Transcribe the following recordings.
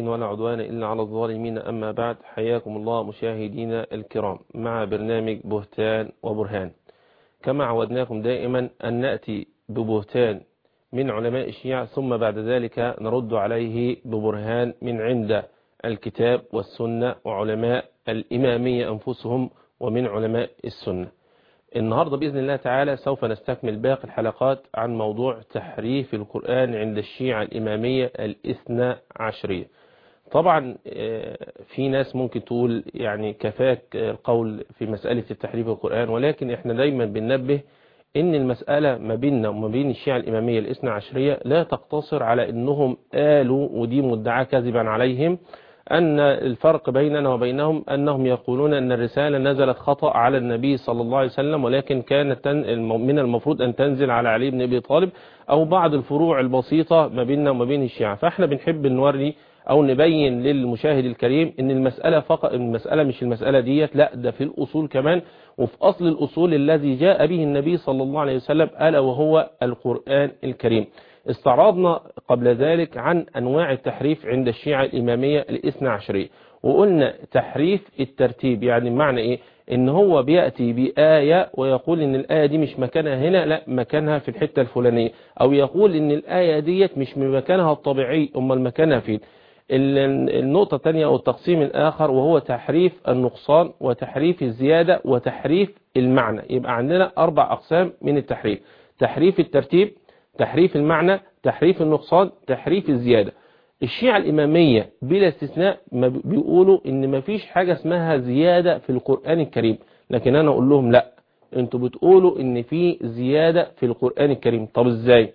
ولا عدوان إلا على الظالمين أما بعد حياكم الله مشاهدينا الكرام مع برنامج بهتان وبرهان كما عودناكم دائما أن نأتي ببهتان من علماء الشيعة ثم بعد ذلك نرد عليه ببرهان من عند الكتاب والسنة وعلماء الإمامية أنفسهم ومن علماء السنة النهاردة بإذن الله تعالى سوف نستكمل باقي الحلقات عن موضوع تحريف القرآن عند الشيعة الإمامية الإثنى عشرية طبعا في ناس ممكن تقول يعني كفاك القول في مسألة التحريف القرآن ولكن احنا دايما بننبه ان المسألة ما بيننا وما بين الشيعة الإمامية الإثنى عشرية لا تقتصر على انهم قالوا ودي مدعاة كذبا عليهم أن الفرق بيننا وبينهم أنهم يقولون أن الرسالة نزلت خطأ على النبي صلى الله عليه وسلم ولكن كانت من المفروض أن تنزل على علي بن أبي طالب أو بعض الفروع البسيطة ما بيننا وما بين الشيعة فإحنا بنحب نوري أو نبين للمشاهد الكريم أن المسألة فقط المسألة مش المسألة ديت لا ده في الأصول كمان وفي أصل الأصول الذي جاء به النبي صلى الله عليه وسلم ألا وهو القرآن الكريم استعرضنا قبل ذلك عن أنواع التحريف عند الشيعة الإمامية الاثنى عشرية وقلنا تحريف الترتيب يعني معنى إيه إن هو بيأتي بآية ويقول إن الآية دي مش مكانها هنا لا مكانها في الحتة الفلانية أو يقول إن الآية ديت مش من مكانها الطبيعي أما مكانها فين النقطة الثانية أو التقسيم الآخر وهو تحريف النقصان وتحريف الزيادة وتحريف المعنى يبقى عندنا أربع أقسام من التحريف تحريف الترتيب تحريف المعنى تحريف النقصان تحريف الزيادة الشيعة الإمامية بلا استثناء ما بيقولوا إن ما فيش حاجة اسمها زيادة في القرآن الكريم لكن أنا أقول لهم لا انتوا بتقولوا إن في زيادة في القرآن الكريم طب إزاي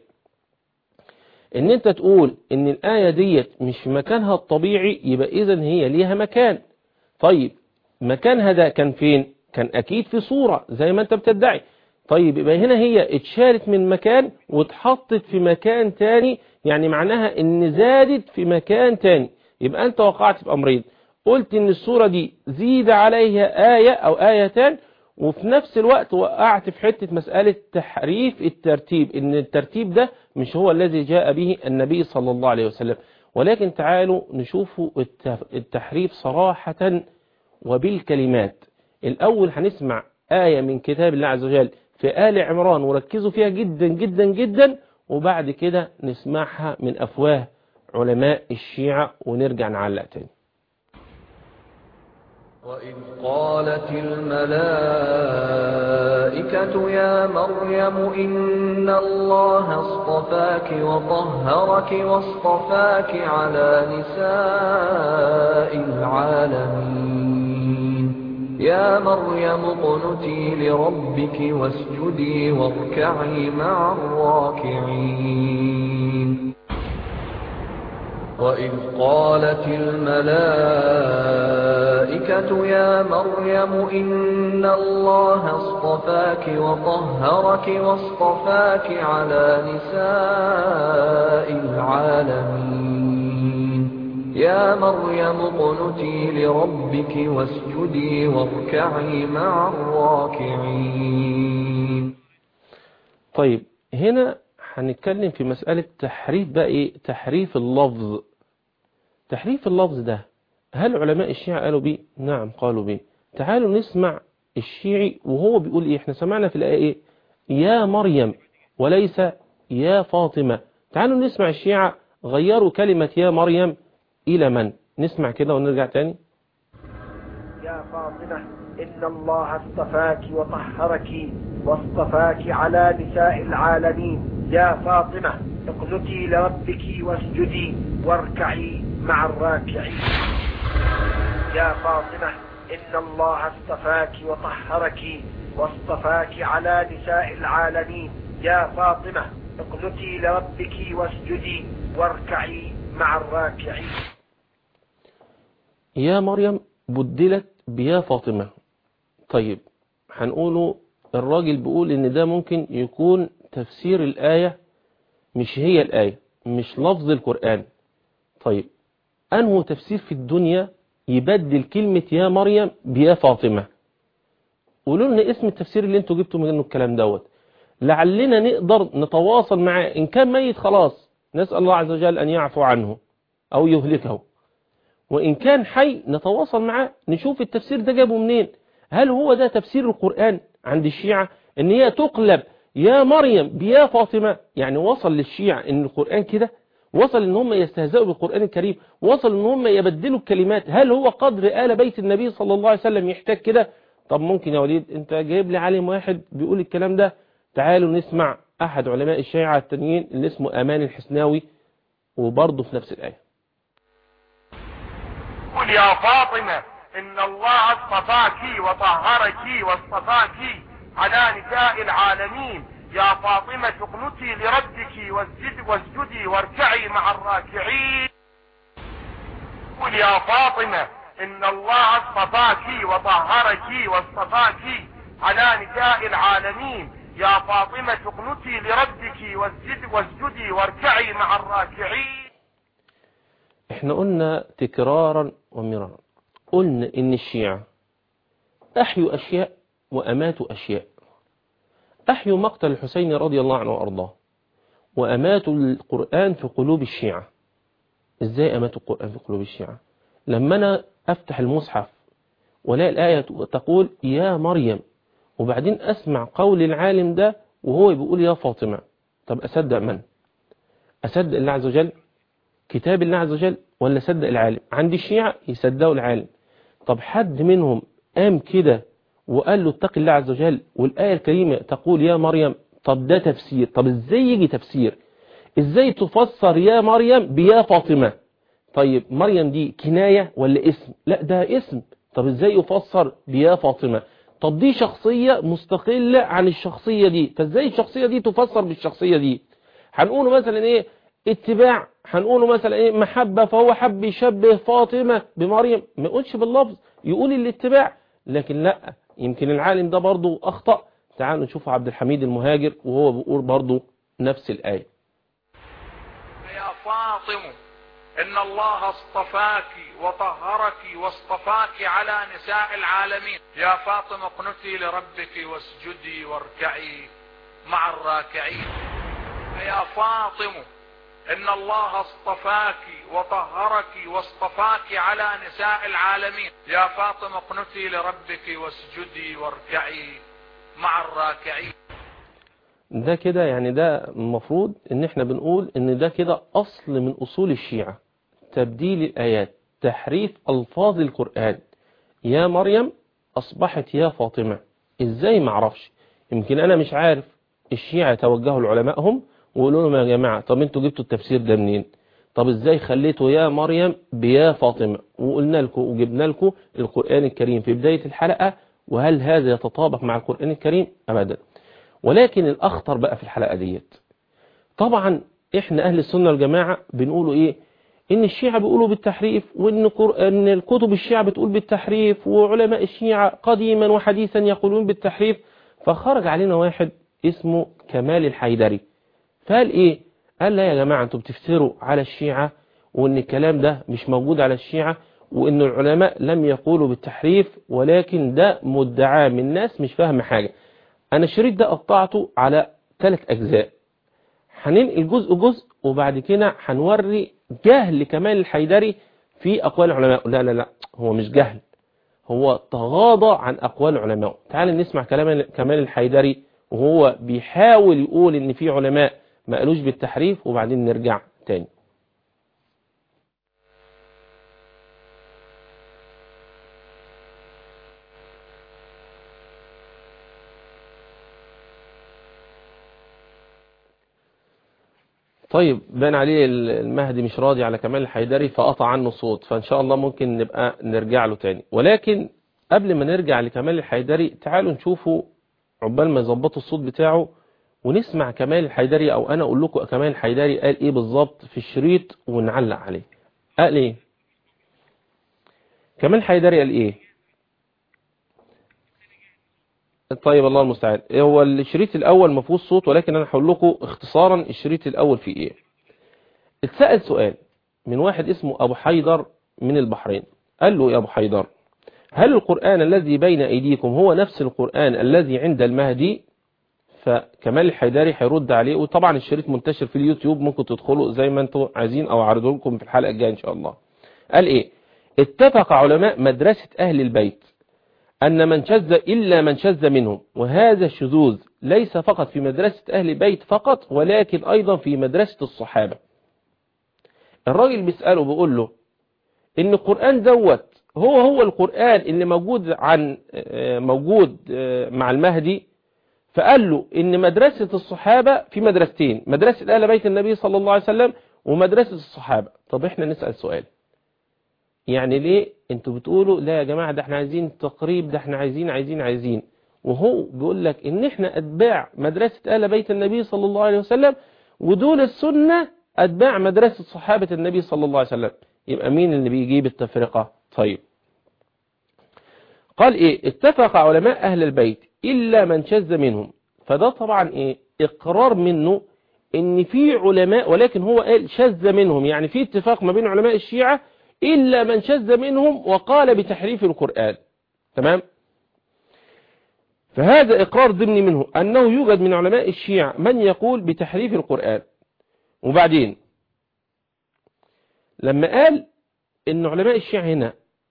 إن أنت تقول إن الآية ديت مش في مكانها الطبيعي يبقى إذن هي ليها مكان طيب مكانها ده كان فين كان أكيد في صورة زي ما أنت بتدعي طيب يبقى هنا هي اتشالت من مكان واتحطت في مكان تاني يعني معناها ان زادت في مكان تاني يبقى انت وقعت في امرين قلت ان الصورة دي زيد عليها آية او آيتان وفي نفس الوقت وقعت في حتة مسألة تحريف الترتيب ان الترتيب ده مش هو الذي جاء به النبي صلى الله عليه وسلم ولكن تعالوا نشوفوا التحريف صراحة وبالكلمات الاول هنسمع آية من كتاب الله عز وجل في آل عمران وركزوا فيها جدا جدا جدا وبعد كده نسمعها من أفواه علماء الشيعة ونرجع نعلق تاني وإذ قالت الملائكة يا مريم إن الله اصطفاك وطهرك واصطفاك على نساء العالمين يا مريم اقنتي لربك واسجدي واركعي مع الراكعين وإذ قالت الملائكة يا مريم إن الله اصطفاك وطهرك واصطفاك على نساء العالمين يا مريم اقنتي لربك واسجدي واركعي مع الراكعين طيب هنا هنتكلم في مسألة تحريف بقى ايه تحريف اللفظ تحريف اللفظ ده هل علماء الشيعة قالوا بيه نعم قالوا بيه تعالوا نسمع الشيعي وهو بيقول ايه احنا سمعنا في الآية ايه يا مريم وليس يا فاطمة تعالوا نسمع الشيعة غيروا كلمة يا مريم إلى من نسمع كده ونرجع تاني يا فاطمة إن الله اصطفاك وطهرك واصطفاك على نساء العالمين يا فاطمة اقنتي لربك واسجدي واركعي مع الراكعين يا فاطمة إن الله اصطفاك وطهرك واصطفاك على نساء العالمين يا فاطمة اقنتي لربك واسجدي واركعي مع الراكعين يا مريم بدلت بيا فاطمة طيب هنقوله الراجل بيقول ان ده ممكن يكون تفسير الآية مش هي الآية مش لفظ القرآن طيب أنه تفسير في الدنيا يبدل كلمة يا مريم بيا فاطمة قولوا لنا اسم التفسير اللي انتوا جبتوا منه الكلام دوت لعلنا نقدر نتواصل معاه إن كان ميت خلاص نسأل الله عز وجل أن يعفو عنه أو يهلكه وإن كان حي نتواصل معاه نشوف التفسير ده جابه منين هل هو ده تفسير القرآن عند الشيعة ان هي تقلب يا مريم بيا فاطمة يعني وصل للشيعة ان القرآن كده وصل ان هم يستهزئوا بالقرآن الكريم وصل ان هم يبدلوا الكلمات هل هو قدر آل بيت النبي صلى الله عليه وسلم يحتاج كده طب ممكن يا وليد انت جايب لي عالم واحد بيقول الكلام ده تعالوا نسمع احد علماء الشيعة التانيين اللي اسمه امان الحسناوي وبرضه في نفس الآية قل يا فاطمة ان الله اصطفاك وطهرك واصطفاك على نساء العالمين يا فاطمة اقنتي لربك واسجد واسجدي واركعي مع الراكعين قل يا فاطمة ان الله اصطفاك وطهرك واصطفاك على نساء العالمين يا فاطمة اقنتي لربك واسجد واسجدي واركعي مع الراكعين احنا قلنا تكرارا ومرارا قلنا ان الشيعة احيوا اشياء واماتوا اشياء احيوا مقتل الحسين رضي الله عنه وارضاه واماتوا القرآن في قلوب الشيعة ازاي اماتوا القرآن في قلوب الشيعة لما انا افتح المصحف ولاقي الآية تقول يا مريم وبعدين اسمع قول العالم ده وهو بيقول يا فاطمة طب اصدق من اصدق الله عز وجل كتاب الله عز وجل ولا صدق العالم عند الشيعة يصدقوا العالم طب حد منهم قام كده وقال له اتق الله عز وجل والآية الكريمة تقول يا مريم طب ده تفسير طب ازاي يجي تفسير ازاي تفسر يا مريم بيا فاطمة طيب مريم دي كناية ولا اسم لا ده اسم طب ازاي يفسر بيا فاطمة طب دي شخصية مستقلة عن الشخصية دي فازاي الشخصية دي تفسر بالشخصية دي هنقوله مثلا ايه اتباع هنقوله مثلا ايه محبة فهو حب يشبه فاطمة بمريم ما يقولش باللفظ يقول الاتباع لكن لا يمكن العالم ده برضو اخطأ تعالوا نشوف عبد الحميد المهاجر وهو بيقول برضو نفس الآية يا فاطم ان الله اصطفاك وطهرك واصطفاك على نساء العالمين يا فاطمة اقنتي لربك واسجدي واركعي مع الراكعين يا فاطم ان الله اصطفاك وطهرك واصطفاك على نساء العالمين يا فاطمة اقنتي لربك واسجدي واركعي مع الراكعين ده كده يعني ده المفروض ان احنا بنقول ان ده كده اصل من اصول الشيعة تبديل الايات تحريف الفاظ القرآن يا مريم اصبحت يا فاطمة ازاي معرفش يمكن انا مش عارف الشيعة توجهوا لعلمائهم وقولوا لهم يا جماعة طب انتوا جبتوا التفسير ده منين طب ازاي خليتوا يا مريم بيا فاطمة وقلنا لكم وجبنا لكم القرآن الكريم في بداية الحلقة وهل هذا يتطابق مع القرآن الكريم ابدا ولكن الاخطر بقى في الحلقة ديت طبعا احنا اهل السنة والجماعة بنقولوا ايه ان الشيعة بيقولوا بالتحريف وان ان الكتب الشيعة بتقول بالتحريف وعلماء الشيعة قديما وحديثا يقولون بالتحريف فخرج علينا واحد اسمه كمال الحيدري فقال ايه قال لا يا جماعة انتوا بتفتروا على الشيعة وان الكلام ده مش موجود على الشيعة وان العلماء لم يقولوا بالتحريف ولكن ده مدعاه من ناس مش فاهم حاجة انا الشريط ده قطعته على ثلاث اجزاء هننقل جزء جزء وبعد كده هنوري جهل كمال الحيدري في اقوال العلماء لا لا لا هو مش جهل هو تغاضى عن اقوال العلماء تعال نسمع كلام كمال الحيدري وهو بيحاول يقول ان في علماء ما قالوش بالتحريف وبعدين نرجع تاني طيب بان عليه المهدي مش راضي على كمال الحيدري فقطع عنه صوت فان شاء الله ممكن نبقى نرجع له تاني ولكن قبل ما نرجع لكمال الحيدري تعالوا نشوفوا عقبال ما يظبطوا الصوت بتاعه ونسمع كمال الحيدري او انا اقول لكم كمال الحيدري قال ايه بالظبط في الشريط ونعلق عليه قال ايه كمال الحيدري قال ايه طيب الله المستعان هو الشريط الاول ما فيهوش صوت ولكن انا هقول لكم اختصارا الشريط الاول فيه ايه اتسال سؤال من واحد اسمه ابو حيدر من البحرين قال له يا ابو حيدر هل القرآن الذي بين ايديكم هو نفس القرآن الذي عند المهدي فكمال الحيدري هيرد عليه وطبعا الشريط منتشر في اليوتيوب ممكن تدخلوا زي ما انتم عايزين او اعرضه لكم في الحلقة الجاية ان شاء الله قال ايه اتفق علماء مدرسة أهل البيت أن من شذ إلا من شذ منهم وهذا الشذوذ ليس فقط في مدرسة أهل البيت فقط ولكن أيضا في مدرسة الصحابة الراجل بيسأله بيقول له إن القرآن دوت هو هو القرآن اللي موجود عن موجود مع المهدي فقال له إن مدرسة الصحابة في مدرستين مدرسة أهل بيت النبي صلى الله عليه وسلم ومدرسة الصحابة طب إحنا نسأل سؤال يعني ليه انتوا بتقولوا لا يا جماعة ده احنا عايزين تقريب ده احنا عايزين عايزين عايزين وهو بيقول لك ان احنا اتباع مدرسة اهل بيت النبي صلى الله عليه وسلم ودول السنة اتباع مدرسة صحابة النبي صلى الله عليه وسلم يبقى مين اللي بيجيب التفرقة طيب قال ايه اتفق علماء اهل البيت الا من شذ منهم فده طبعا ايه اقرار منه ان في علماء ولكن هو قال شذ منهم يعني في اتفاق ما بين علماء الشيعة إلا من شذ منهم وقال بتحريف القرآن تمام فهذا إقرار ضمني منه أنه يوجد من علماء الشيعة من يقول بتحريف القرآن وبعدين لما قال إن علماء الشيعة هنا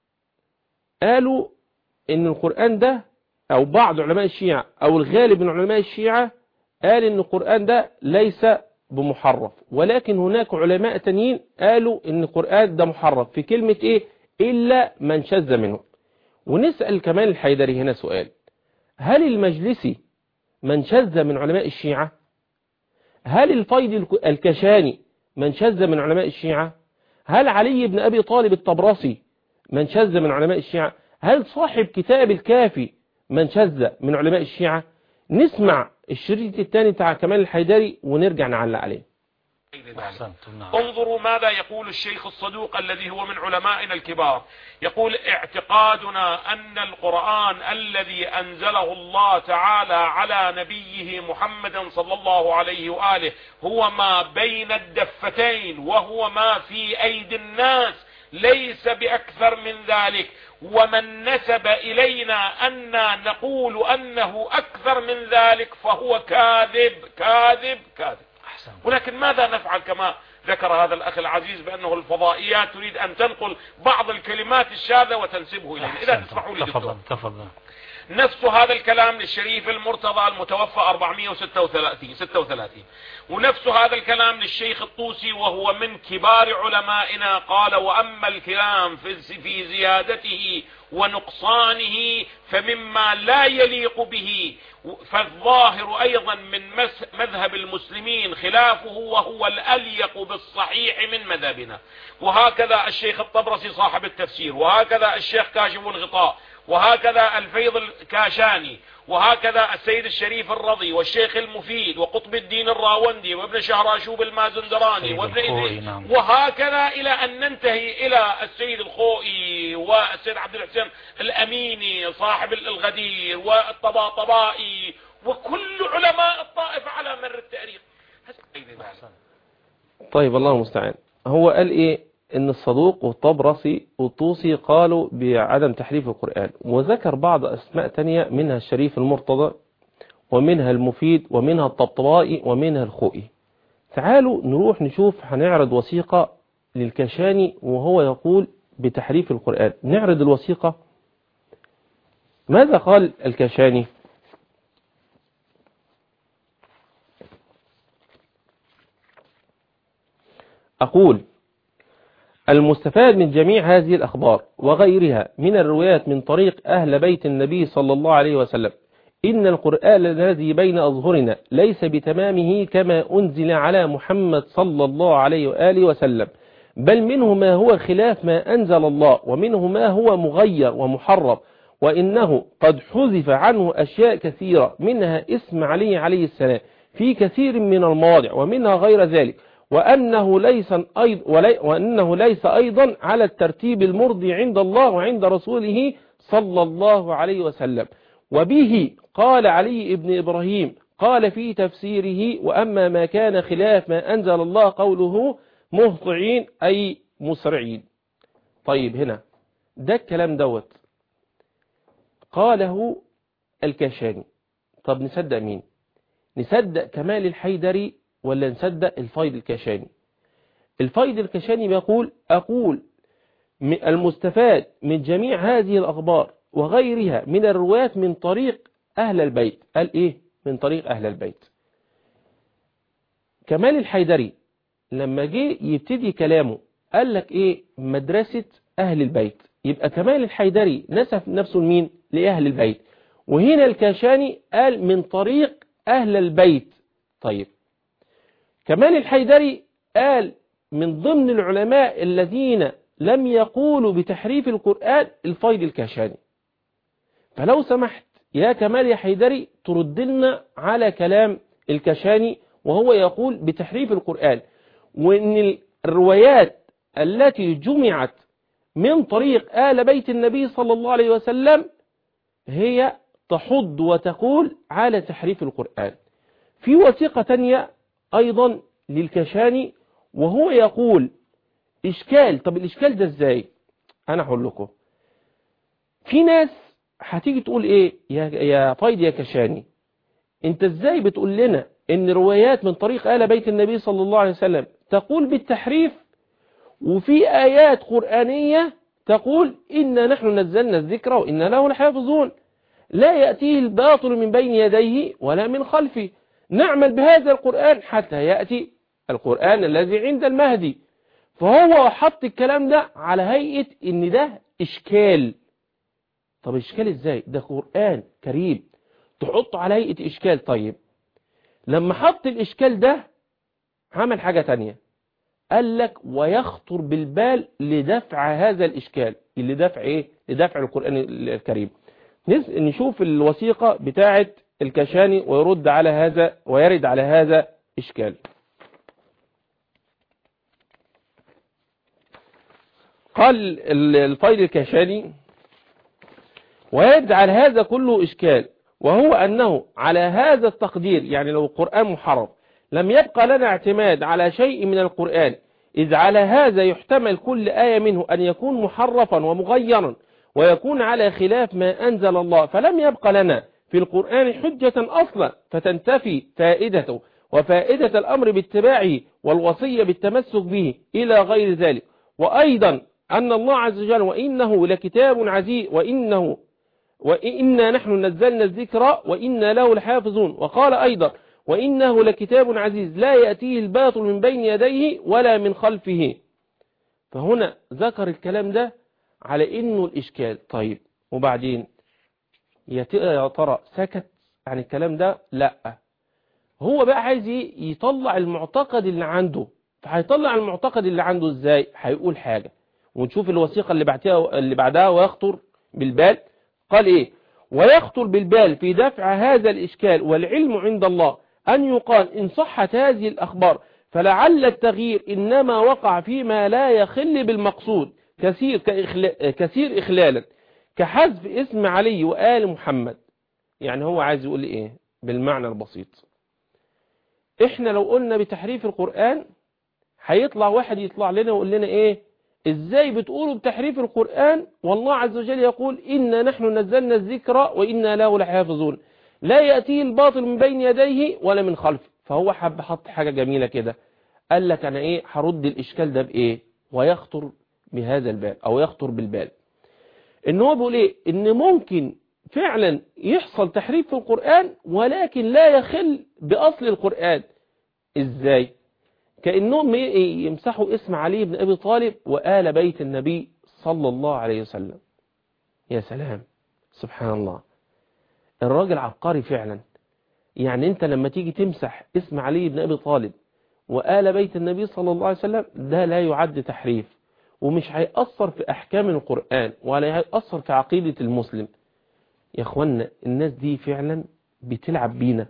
قالوا إن القرآن ده أو بعض علماء الشيعة أو الغالب من علماء الشيعة قال إن القرآن ده ليس بمحرف ولكن هناك علماء تانيين قالوا ان القرآن ده محرف في كلمة ايه الا من شذ منه ونسأل كمان الحيدري هنا سؤال هل المجلسي من شذ من علماء الشيعة هل الفيض الكشاني من شذ من علماء الشيعة هل علي بن ابي طالب الطبرسي من شذ من علماء الشيعة هل صاحب كتاب الكافي من شذ من علماء الشيعة نسمع الشريط الثاني بتاع كمال الحيدري ونرجع نعلق عليه انظروا ماذا يقول الشيخ الصدوق الذي هو من علمائنا الكبار يقول اعتقادنا أن القرآن الذي أنزله الله تعالى على نبيه محمد صلى الله عليه وآله هو ما بين الدفتين وهو ما في أيدي الناس ليس بأكثر من ذلك ومن نسب إلينا أن نقول أنه أكثر من ذلك فهو كاذب كاذب كاذب ولكن ماذا نفعل كما ذكر هذا الأخ العزيز بأنه الفضائيات تريد أن تنقل بعض الكلمات الشاذة وتنسبه إلينا إذا تسمحوا لي تفضل تفضل نفس هذا الكلام للشريف المرتضى المتوفى 436 36 ونفس هذا الكلام للشيخ الطوسي وهو من كبار علمائنا قال وأما الكلام في زيادته ونقصانه فمما لا يليق به فالظاهر أيضا من مذهب المسلمين خلافه وهو الأليق بالصحيح من مذهبنا وهكذا الشيخ الطبرسي صاحب التفسير وهكذا الشيخ كاشف الغطاء وهكذا الفيض الكاشاني وهكذا السيد الشريف الرضي والشيخ المفيد وقطب الدين الراوندي وابن شهراشوب المازندراني وابن إدريس نعم. وهكذا إلى أن ننتهي إلى السيد الخوئي والسيد عبد الحسين الأميني صاحب الغدير والطباطبائي وكل علماء الطائفة على مر التاريخ طيب الله المستعان هو قال ايه ان الصدوق والطبرسي والطوسي قالوا بعدم تحريف القرآن وذكر بعض اسماء تانية منها الشريف المرتضى ومنها المفيد ومنها الطبطبائي ومنها الخوئي تعالوا نروح نشوف هنعرض وثيقة للكشاني وهو يقول بتحريف القرآن نعرض الوثيقة ماذا قال الكشاني أقول المستفاد من جميع هذه الأخبار وغيرها من الروايات من طريق أهل بيت النبي صلى الله عليه وسلم إن القرآن الذي بين أظهرنا ليس بتمامه كما أنزل على محمد صلى الله عليه وآله وسلم بل منه ما هو خلاف ما أنزل الله ومنه ما هو مغير ومحرف وإنه قد حذف عنه أشياء كثيرة منها اسم علي عليه السلام في كثير من المواضع ومنها غير ذلك وأنه ليس أيضا وأنه ليس أيضا على الترتيب المرضي عند الله وعند رسوله صلى الله عليه وسلم وبه قال علي بن إبراهيم قال في تفسيره وأما ما كان خلاف ما أنزل الله قوله مهطعين أي مسرعين طيب هنا ده الكلام دوت قاله الكشاني طب نصدق مين نصدق كمال الحيدري ولا نصدق الفيض الكشاني الفيض الكشاني بيقول أقول م- المستفاد من جميع هذه الأخبار وغيرها من الروايات من طريق أهل البيت قال إيه من طريق أهل البيت كمال الحيدري لما جه يبتدي كلامه قال لك إيه مدرسة أهل البيت يبقى كمال الحيدري نسف نفسه لمين لأهل البيت وهنا الكاشاني قال من طريق أهل البيت طيب كمال الحيدري قال من ضمن العلماء الذين لم يقولوا بتحريف القرآن الفيض الكاشاني فلو سمحت يا كمال يا حيدري ترد لنا على كلام الكاشاني وهو يقول بتحريف القرآن وان الروايات التي جمعت من طريق آل بيت النبي صلى الله عليه وسلم هي تحض وتقول على تحريف القرآن في وثيقة تانية أيضا للكشاني وهو يقول إشكال طب الإشكال ده إزاي أنا هقول لكم في ناس هتيجي تقول إيه يا, يا فايد يا كشاني أنت إزاي بتقول لنا إن روايات من طريق آل بيت النبي صلى الله عليه وسلم تقول بالتحريف وفي آيات قرآنية تقول إنا نحن نزلنا الذكر وإنا له لحافظون لا يأتيه الباطل من بين يديه ولا من خلفه نعمل بهذا القرآن حتى يأتي القرآن الذي عند المهدي فهو حط الكلام ده على هيئة ان ده اشكال طب اشكال ازاي ده قرآن كريم تحطه على هيئة اشكال طيب لما حط الاشكال ده عمل حاجة تانية قال لك ويخطر بالبال لدفع هذا الاشكال لدفع ايه لدفع القرآن الكريم نشوف الوثيقة بتاعة الكشاني ويرد على هذا ويرد على هذا إشكال قال الفيل الكشاني ويرد على هذا كله إشكال وهو أنه على هذا التقدير يعني لو القرآن محرم لم يبقى لنا اعتماد على شيء من القرآن إذ على هذا يحتمل كل آية منه أن يكون محرفا ومغيرا ويكون على خلاف ما أنزل الله فلم يبقى لنا في القرآن حجة أصلا فتنتفي فائدته وفائدة الأمر باتباعه والوصية بالتمسك به إلى غير ذلك وأيضا أن الله عز وجل وإنه لكتاب عزيز وإنه وإنا نحن نزلنا الذكر وإنا له لحافظون وقال أيضا وإنه لكتاب عزيز لا يأتيه الباطل من بين يديه ولا من خلفه فهنا ذكر الكلام ده على إنه الإشكال طيب وبعدين يا ترى سكت عن الكلام ده لا هو بقى عايز يطلع المعتقد اللي عنده فهيطلع المعتقد اللي عنده ازاي هيقول حاجة ونشوف الوثيقة اللي بعدها اللي بعدها ويخطر بالبال قال ايه ويخطر بالبال في دفع هذا الاشكال والعلم عند الله ان يقال ان صحت هذه الاخبار فلعل التغيير انما وقع فيما لا يخل بالمقصود كثير كإخلا... كثير اخلالا كحذف اسم علي وآل محمد يعني هو عايز يقول ايه بالمعنى البسيط احنا لو قلنا بتحريف القرآن هيطلع واحد يطلع لنا ويقول لنا ايه ازاي بتقولوا بتحريف القرآن والله عز وجل يقول إنا نحن نزلنا الذكر وإنا له لحافظون لا يأتيه الباطل من بين يديه ولا من خلفه فهو حب حط حاجة جميلة كده قال لك انا ايه هرد الاشكال ده بايه ويخطر بهذا البال او يخطر بالبال ان هو بيقول ايه ان ممكن فعلا يحصل تحريف في القرآن ولكن لا يخل بأصل القرآن ازاي كأنهم يمسحوا اسم علي بن أبي طالب وآل بيت النبي صلى الله عليه وسلم يا سلام سبحان الله الراجل عبقري فعلا يعني انت لما تيجي تمسح اسم علي بن أبي طالب وآل بيت النبي صلى الله عليه وسلم ده لا يعد تحريف ومش هيأثر في أحكام القرآن ولا هيأثر في عقيدة المسلم يا اخوانا الناس دي فعلا بتلعب بينا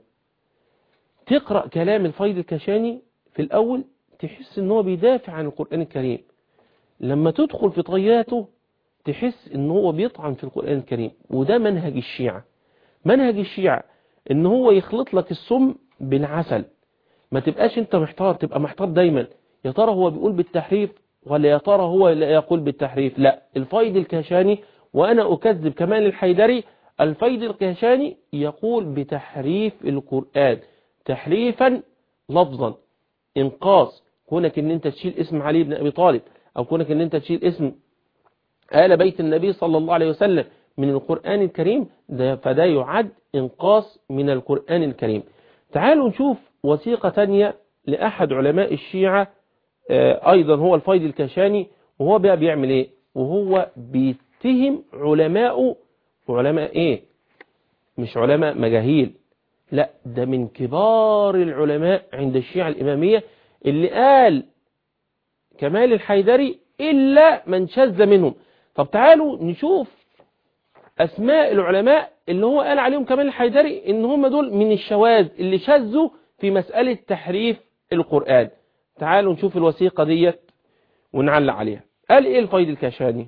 تقرأ كلام الفيض الكشاني في الأول تحس ان هو بيدافع عن القرآن الكريم لما تدخل في طياته تحس ان هو بيطعن في القرآن الكريم وده منهج الشيعة منهج الشيعة ان هو يخلط لك السم بالعسل ما تبقاش انت محتار تبقى محتار دايما يا ترى هو بيقول بالتحريف ولا يا ترى هو لا يقول بالتحريف لا الفيض الكشاني وانا اكذب كمان الحيدري الفيض الكشاني يقول بتحريف القرآن تحريفا لفظا انقاص كونك ان انت تشيل اسم علي بن ابي طالب او كونك ان انت تشيل اسم آل بيت النبي صلى الله عليه وسلم من القرآن الكريم ده فده يعد إنقاص من القرآن الكريم تعالوا نشوف وثيقة تانية لأحد علماء الشيعة آه، أيضا هو الفيض الكشاني وهو بقى بيعمل إيه وهو بيتهم علماء علماء إيه مش علماء مجاهيل لا ده من كبار العلماء عند الشيعة الإمامية اللي قال كمال الحيدري إلا من شذ منهم طب تعالوا نشوف أسماء العلماء اللي هو قال عليهم كمال الحيدري إن هم دول من الشواذ اللي شذوا في مسألة تحريف القرآن تعالوا نشوف الوثيقة ديت ونعلق عليها قال إيه الفيض الكاشاني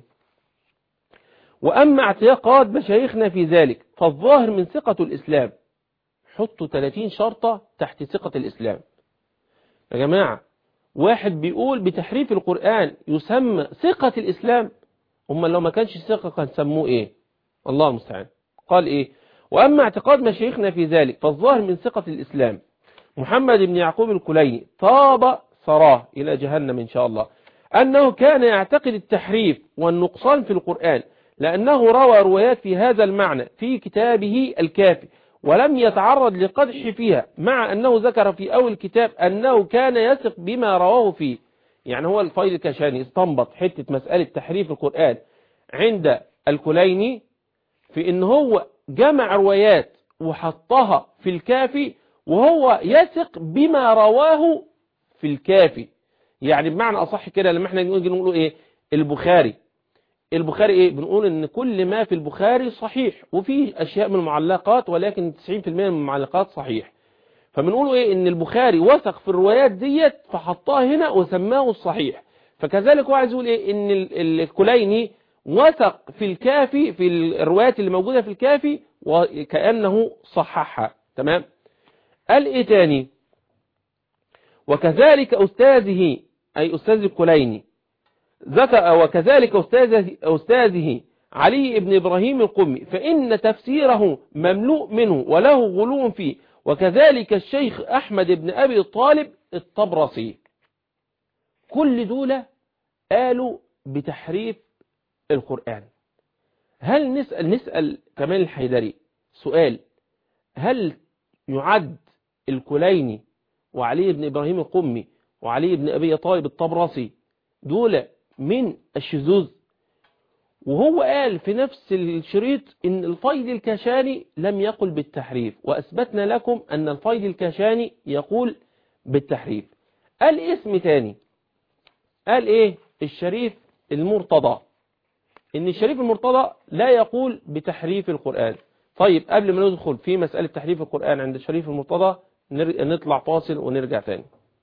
وأما اعتقاد مشايخنا في ذلك فالظاهر من ثقة الإسلام حطوا 30 شرطة تحت ثقة الإسلام يا جماعة واحد بيقول بتحريف القرآن يسمى ثقة الإسلام هم لو ما كانش ثقة كان سموه إيه الله المستعان قال إيه وأما اعتقاد مشايخنا في ذلك فالظاهر من ثقة الإسلام محمد بن يعقوب الكليني طاب ثراه إلى جهنم إن شاء الله أنه كان يعتقد التحريف والنقصان في القرآن لأنه روى روايات في هذا المعنى في كتابه الكافي ولم يتعرض لقدح فيها مع أنه ذكر في أول الكتاب أنه كان يثق بما رواه فيه يعني هو الفيل الكشاني استنبط حتة مسألة تحريف القرآن عند الكليني في ان هو جمع روايات وحطها في الكافي وهو يثق بما رواه في الكافي يعني بمعنى أصح كده لما احنا نيجي نقول ايه البخاري البخاري ايه بنقول ان كل ما في البخاري صحيح وفي اشياء من المعلقات ولكن 90% من المعلقات صحيح فبنقول ايه ان البخاري وثق في الروايات ديت فحطها هنا وسماه الصحيح فكذلك هو عايز يقول ايه ان ال- الكليني وثق في الكافي في الروايات اللي موجودة في الكافي وكأنه صححها تمام قال ايه تاني وكذلك أستاذه أي أستاذ الكليني ذكر وكذلك أستاذه, أستاذه علي بن إبراهيم القمي فإن تفسيره مملوء منه وله غلو فيه وكذلك الشيخ أحمد بن أبي طالب الطبرسي كل دول قالوا بتحريف القرآن هل نسأل نسأل كمال الحيدري سؤال هل يعد الكليني وعلي بن إبراهيم القمي وعلي بن أبي طالب الطبرسي دول من الشذوذ وهو قال في نفس الشريط ان الفيض الكاشاني لم يقل بالتحريف وأثبتنا لكم أن الفيض الكاشاني يقول بالتحريف قال اسم تاني قال ايه الشريف المرتضى ان الشريف المرتضى لا يقول بتحريف القرآن طيب قبل ما ندخل في مسألة تحريف القرآن عند الشريف المرتضى نر- نطلع فاصل ونرجع تاني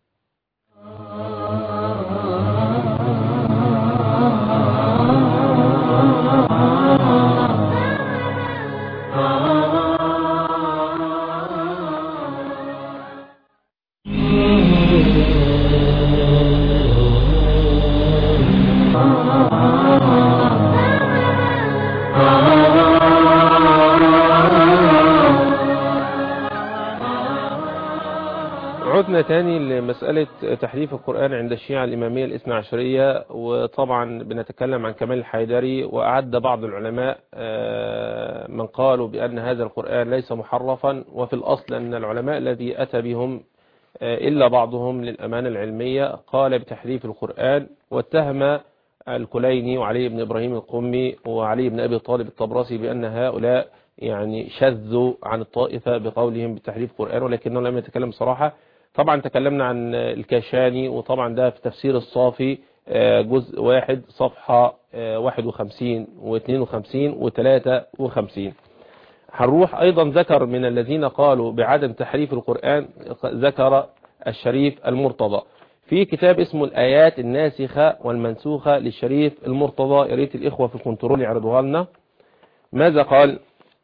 عدنا تاني لمسألة تحريف القرآن عند الشيعة الإمامية الاثنى عشرية وطبعا بنتكلم عن كمال الحيدري وأعد بعض العلماء آه، من قالوا بأن هذا القرآن ليس محرفا وفي الأصل أن العلماء الذي أتى بهم آه، إلا بعضهم للأمانة العلمية قال بتحريف القرآن واتهم الكليني وعلي بن إبراهيم القمي وعلي بن أبي طالب الطبرسي بأن هؤلاء يعني شذوا عن الطائفة بقولهم بتحريف القرآن ولكنه لم يتكلم صراحة طبعا تكلمنا عن الكاشاني وطبعا ده في تفسير الصافي آه، جزء واحد صفحة آه، 51 و52 و53 هنروح أيضا ذكر من الذين قالوا بعدم تحريف القرآن ذكر الشريف المرتضى في كتاب اسمه الآيات الناسخة والمنسوخة للشريف المرتضى يا ريت الإخوة في الكنترول يعرضوها لنا ماذا قال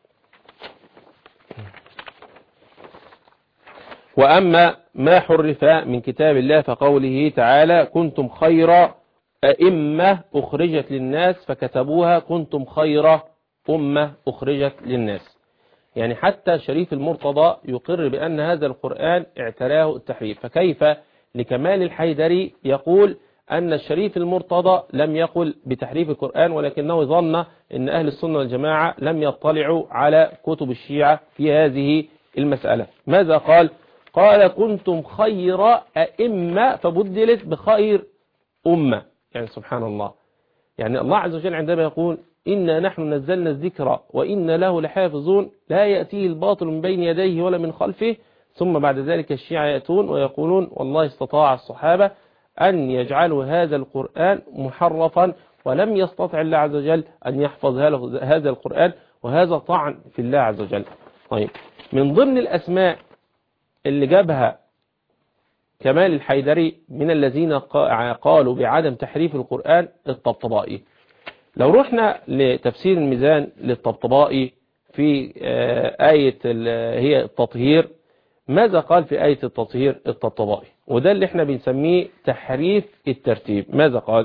وأما ما حرف من كتاب الله فقوله تعالى كنتم خير أئمة أخرجت للناس فكتبوها كنتم خير أمة أخرجت للناس يعني حتى شريف المرتضى يقر بأن هذا القرآن اعتراه التحريف فكيف لكمال الحيدري يقول أن الشريف المرتضى لم يقل بتحريف القرآن ولكنه ظن أن أهل السنة والجماعة لم يطلعوا على كتب الشيعة في هذه المسألة ماذا قال قال كنتم خير أئمة فبدلت بخير أمة يعني سبحان الله يعني الله عز وجل عندما يقول إنا نحن نزلنا الذكر وإنا له لحافظون لا يأتيه الباطل من بين يديه ولا من خلفه ثم بعد ذلك الشيعة يأتون ويقولون والله استطاع الصحابة أن يجعلوا هذا القرآن محرفا ولم يستطع الله عز وجل أن يحفظ هذا القرآن وهذا طعن في الله عز وجل طيب من ضمن الأسماء اللي جابها كمال الحيدري من الذين قالوا بعدم تحريف القرآن الطبطبائي لو رحنا لتفسير الميزان للطبطبائي في آية هي التطهير ماذا قال في آية التطهير الطبطبائي وده اللي احنا بنسميه تحريف الترتيب ماذا قال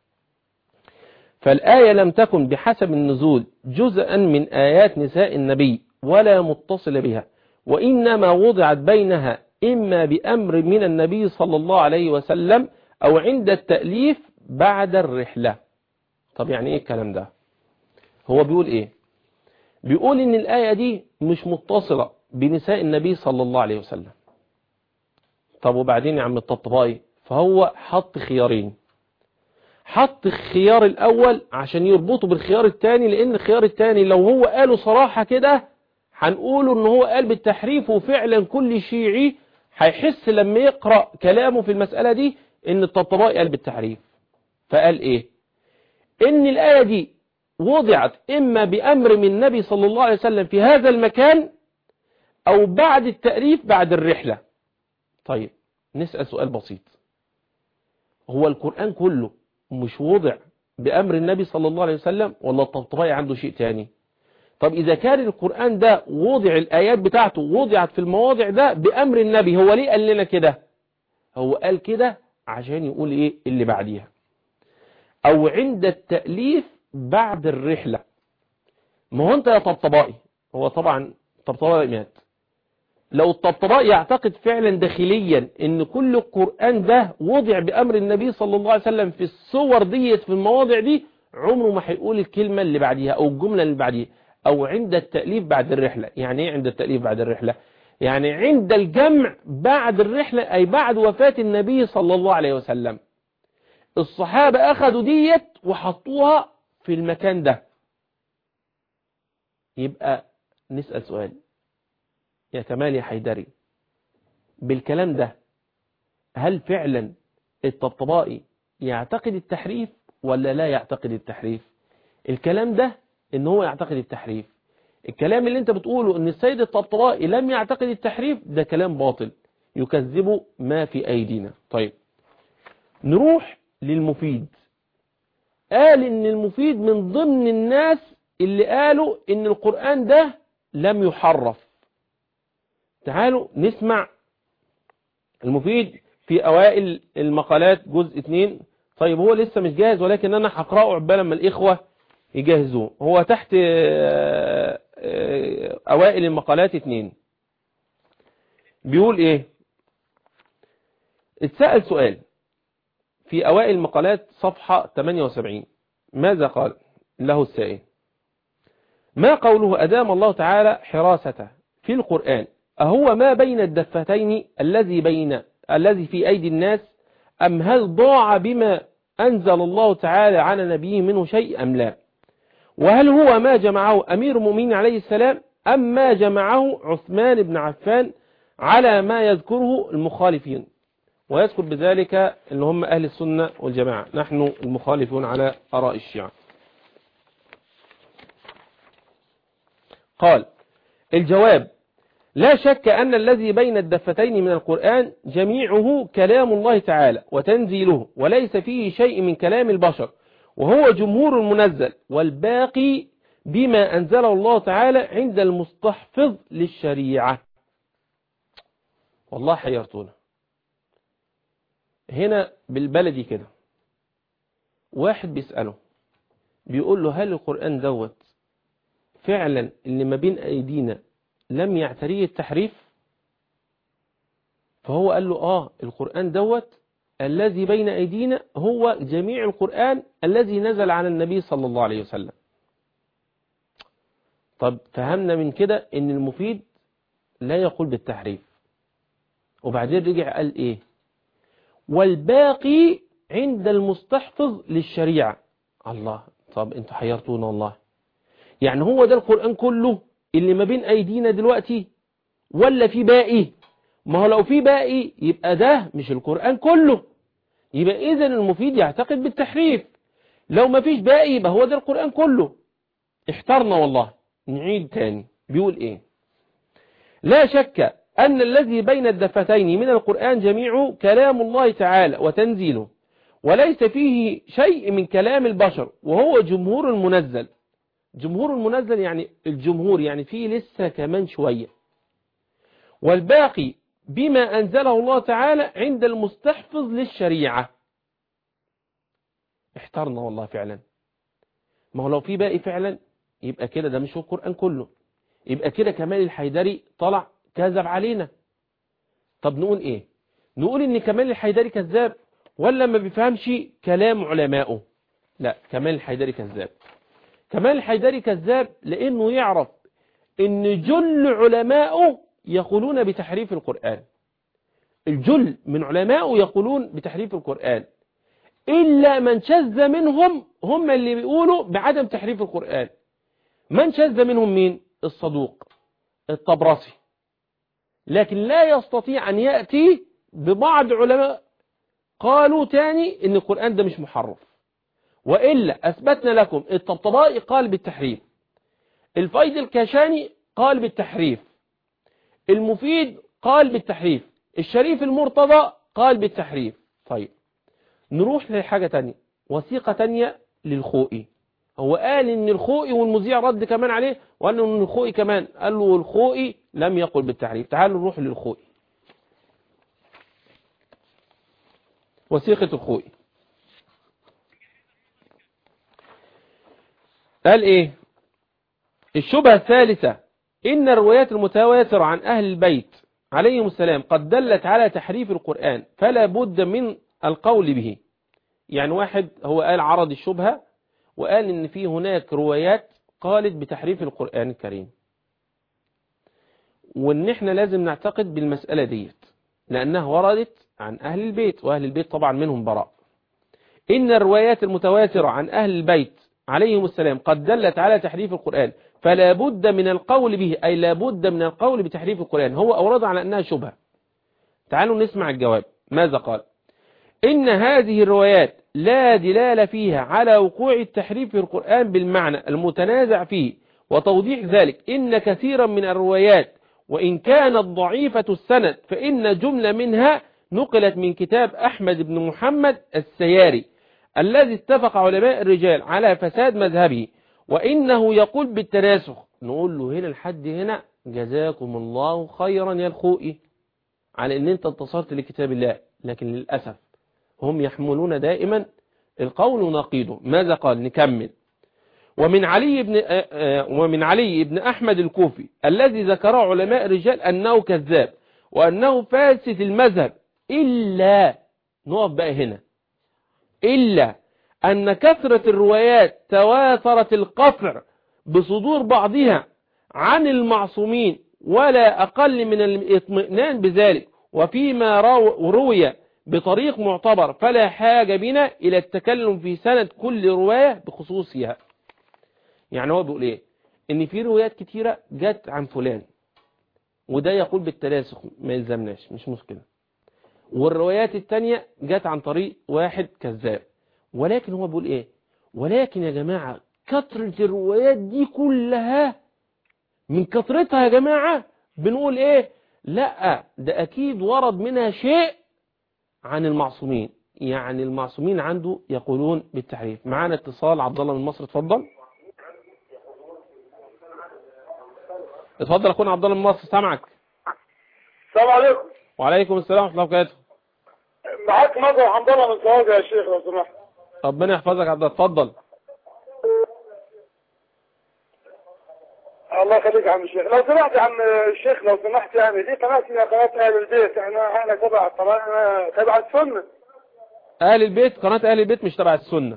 فالآية لم تكن بحسب النزول جزءا من آيات نساء النبي ولا متصل بها وإنما وضعت بينها إما بأمر من النبي صلى الله عليه وسلم أو عند التأليف بعد الرحلة طب يعني إيه الكلام ده هو بيقول إيه بيقول إن الآية دي مش متصلة بنساء النبي صلى الله عليه وسلم طب وبعدين يا عم الطبطبائي فهو حط خيارين حط الخيار الأول عشان يربطه بالخيار الثاني لأن الخيار الثاني لو هو قاله صراحة كده هنقوله ان هو قال بالتحريف وفعلا كل شيعي هيحس لما يقرأ كلامه في المسألة دي ان الطبطبائي قال بالتحريف فقال ايه ان الآية دي وضعت اما بأمر من النبي صلى الله عليه وسلم في هذا المكان او بعد التأريف بعد الرحلة طيب نسأل سؤال بسيط هو القرآن كله مش وضع بأمر النبي صلى الله عليه وسلم ولا الطبطبائي عنده شيء تاني طب إذا كان القرآن ده وضع الآيات بتاعته وضعت في المواضع ده بأمر النبي هو ليه قال لنا كده هو قال كده عشان يقول إيه اللي بعديها أو عند التأليف بعد الرحلة ما هو أنت يا طبطبائي هو طبعا طبطبائي مات لو الطبطبائي يعتقد فعلا داخليا ان كل القرآن ده وضع بأمر النبي صلى الله عليه وسلم في الصور ديت في المواضع دي عمره ما هيقول الكلمة اللي بعديها او الجملة اللي بعديها او عند التأليف بعد الرحلة يعني ايه عند التأليف بعد الرحلة يعني عند الجمع بعد الرحلة اي بعد وفاة النبي صلى الله عليه وسلم الصحابة اخذوا ديت وحطوها في المكان ده يبقى نسأل سؤال يا كمال يا حيدري بالكلام ده هل فعلا الطبطبائي يعتقد التحريف ولا لا يعتقد التحريف الكلام ده ان هو يعتقد التحريف الكلام اللي انت بتقوله ان السيد الطبطبائي لم يعتقد التحريف ده كلام باطل يكذب ما في ايدينا طيب نروح للمفيد قال ان المفيد من ضمن الناس اللي قالوا ان القرآن ده لم يحرف تعالوا نسمع المفيد في أوائل المقالات جزء 2 طيب هو لسه مش جاهز ولكن أنا هقرأه عقبال لما الإخوة يجهزوه هو تحت أوائل المقالات 2 بيقول إيه اتسأل سؤال في أوائل المقالات صفحة 78 ماذا قال له السائل ما قوله أدام الله تعالى حراسته في القرآن أهو ما بين الدفتين الذي بين الذي في أيدي الناس أم هل ضاع بما أنزل الله تعالى على نبيه منه شيء أم لا وهل هو ما جمعه أمير المؤمنين عليه السلام أم ما جمعه عثمان بن عفان على ما يذكره المخالفين ويذكر بذلك اللي هم أهل السنة والجماعة نحن المخالفون على أراء الشيعة قال الجواب لا شك أن الذي بين الدفتين من القرآن جميعه كلام الله تعالى وتنزيله وليس فيه شيء من كلام البشر وهو جمهور المنزل والباقي بما أنزله الله تعالى عند المستحفظ للشريعة والله حيرتونا هنا بالبلدي كده واحد بيسأله بيقول له هل القرآن دوت فعلا اللي ما بين أيدينا لم يعتريه التحريف فهو قال له آه القرآن دوت الذي بين أيدينا هو جميع القرآن الذي نزل على النبي صلى الله عليه وسلم طب فهمنا من كده ان المفيد لا يقول بالتحريف وبعدين رجع قال ايه والباقي عند المستحفظ للشريعة الله طب انتوا حيرتونا والله يعني هو ده القرآن كله اللي ما بين ايدينا دلوقتي ولا في باقي ما هو لو في باقي يبقى ده مش القرآن كله يبقى اذا المفيد يعتقد بالتحريف لو ما فيش باقي يبقى هو ده القرآن كله احترنا والله نعيد تاني بيقول ايه لا شك أن الذي بين الدفتين من القرآن جميع كلام الله تعالى وتنزيله وليس فيه شيء من كلام البشر وهو جمهور المنزل جمهور المنزل يعني الجمهور يعني فيه لسه كمان شوية والباقي بما أنزله الله تعالى عند المستحفظ للشريعة احترنا والله فعلا ما هو لو في باقي فعلا يبقى كده ده مش هو القرآن كله يبقى كده كمال الحيدري طلع كذب علينا طب نقول ايه نقول ان كمال الحيدري كذاب ولا ما بيفهمش كلام علمائه لا كمال الحيدري كذاب كمال الحيدري كذاب لانه يعرف ان جل علمائه يقولون بتحريف القرآن الجل من علمائه يقولون بتحريف القرآن إلا من شذ منهم هم اللي بيقولوا بعدم تحريف القرآن من شذ منهم مين الصدوق الطبرسي لكن لا يستطيع أن يأتي ببعض علماء قالوا تاني ان القرآن ده مش محرف وإلا أثبتنا لكم الطبطبائي قال بالتحريف الفيض الكاشاني قال بالتحريف المفيد قال بالتحريف الشريف المرتضى قال بالتحريف طيب نروح لحاجة تانية وثيقة تانية للخوئي هو قال ان الخوئي والمذيع رد كمان عليه وقال ان الخوئي كمان قال له الخوئي لم يقل بالتحريف تعالوا نروح للخوئي وثيقة الخوئي قال ايه الشبهة الثالثة ان الروايات المتواترة عن اهل البيت عليهم السلام قد دلت على تحريف القرآن فلا بد من القول به يعني واحد هو قال عرض الشبهة وقال ان في هناك روايات قالت بتحريف القرآن الكريم وان احنا لازم نعتقد بالمسألة ديت لانها وردت عن اهل البيت واهل البيت طبعا منهم براء ان الروايات المتواترة عن اهل البيت عليهم السلام قد دلت على تحريف القرآن فلا بد من القول به اي لا بد من القول بتحريف القرآن هو اورد على انها شبهة تعالوا نسمع الجواب ماذا قال إن هذه الروايات لا دلالة فيها على وقوع التحريف في القرآن بالمعنى المتنازع فيه وتوضيح ذلك إن كثيرا من الروايات وإن كانت ضعيفة السند فإن جملة منها نقلت من كتاب أحمد بن محمد السياري الذي اتفق علماء الرجال على فساد مذهبه وإنه يقول بالتناسخ نقول له هنا لحد هنا جزاكم الله خيرا يا الخوئي على ان انت انتصرت لكتاب الله لكن للأسف هم يحملون دائما القول نقيضه ماذا قال نكمل ومن علي بن ومن علي بن أحمد الكوفي الذي ذكره علماء الرجال أنه كذاب وأنه فاسد المذهب إلا نقف بقى هنا إلا أن كثرة الروايات تواترت القفع بصدور بعضها عن المعصومين ولا أقل من الاطمئنان بذلك وفيما روي بطريق معتبر فلا حاجة بنا إلى التكلم في سند كل رواية بخصوصها يعني هو بيقول إيه إن في روايات كتيرة جت عن فلان وده يقول بالتناسخ ما يلزمناش مش مشكلة والروايات التانية جت عن طريق واحد كذاب ولكن هو بيقول إيه ولكن يا جماعة كثرة الروايات دي كلها من كثرتها يا جماعة بنقول إيه لا ده أكيد ورد منها شيء عن المعصومين يعني المعصومين عنده يقولون بالتحريف معانا اتصال عبد الله من مصر اتفضل اتفضل اخونا عبد الله من مصر سامعك السلام عليكم وعليكم السلام ورحمه الله وبركاته معاك نظر حمد الله من سواد يا شيخ لو سمحت ربنا يحفظك عبد الله اتفضل الله يخليك يا عم الشيخ لو سمحت يا عم الشيخ لو سمحت يعني دي قناة اسمها قناة اهل البيت احنا احنا تبع طبعا تبع السنة اهل البيت قناة اهل البيت مش تبع السنة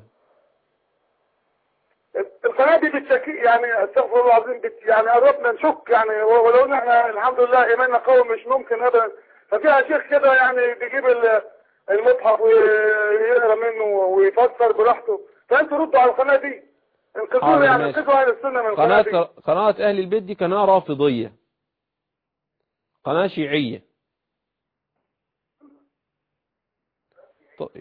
القناة دي بتشكي يعني استغفر الله العظيم بت يعني قربنا نشك يعني ولو ان احنا الحمد لله ايماننا قوي مش ممكن ابدا ففيها شيخ كده يعني بيجيب ال- المصحف ويقرا منه ويفسر براحته فانتوا ردوا على القناة دي حاضر، انقذونا يعني ماشي. انقذوا اهل السنة من القناة قناة دي قناة اهل البيت دي قناة رافضية قناة شيعية طيب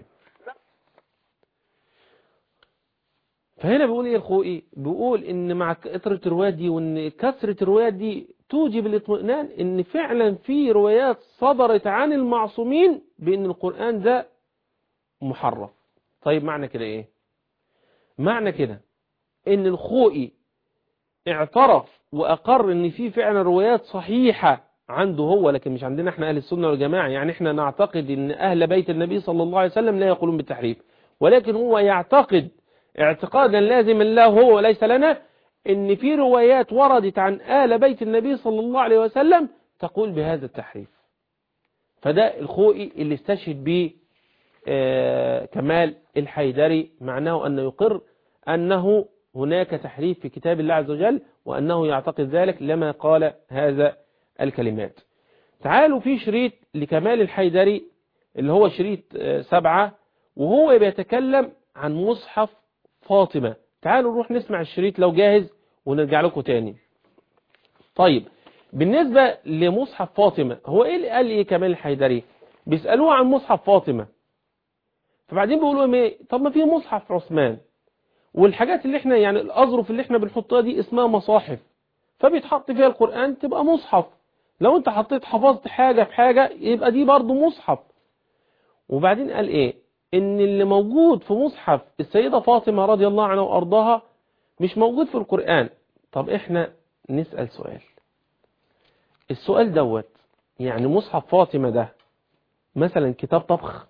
فهنا بيقول ايه الخوئي بيقول ان مع كثرة الروايات دي وان كثرة الروايات دي توجب الاطمئنان ان فعلا في روايات صدرت عن المعصومين بان القرآن ده محرف طيب معنى كده ايه معنى كده ان الخوئي اعترف واقر ان في فعلا روايات صحيحة عنده هو لكن مش عندنا احنا اهل السنة والجماعة يعني احنا نعتقد ان اهل بيت النبي صلى الله عليه وسلم لا يقولون بالتحريف ولكن هو يعتقد اعتقادا لازما له هو وليس لنا ان في روايات وردت عن آل بيت النبي صلى الله عليه وسلم تقول بهذا التحريف فده الخوئي اللي استشهد به آه، كمال الحيدري معناه أنه يقر أنه هناك تحريف في كتاب الله عز وجل وأنه يعتقد ذلك لما قال هذا الكلمات تعالوا في شريط لكمال الحيدري اللي هو شريط آه، سبعة وهو بيتكلم عن مصحف فاطمة تعالوا نروح نسمع الشريط لو جاهز ونرجع لكم تاني طيب بالنسبة لمصحف فاطمة هو ايه اللي قال ايه كمال الحيدري بيسألوه عن مصحف فاطمة فبعدين بيقولوا لهم ايه طب ما في مصحف عثمان والحاجات اللي احنا يعني الاظرف اللي احنا بنحطها دي اسمها مصاحف فبيتحط فيها القرآن تبقى مصحف لو انت حطيت حفظت حاجة في حاجة يبقى دي برضو مصحف وبعدين قال ايه ان اللي موجود في مصحف السيدة فاطمة رضي الله عنها وارضاها مش موجود في القرآن طب احنا نسأل سؤال السؤال دوت يعني مصحف فاطمة ده مثلا كتاب طبخ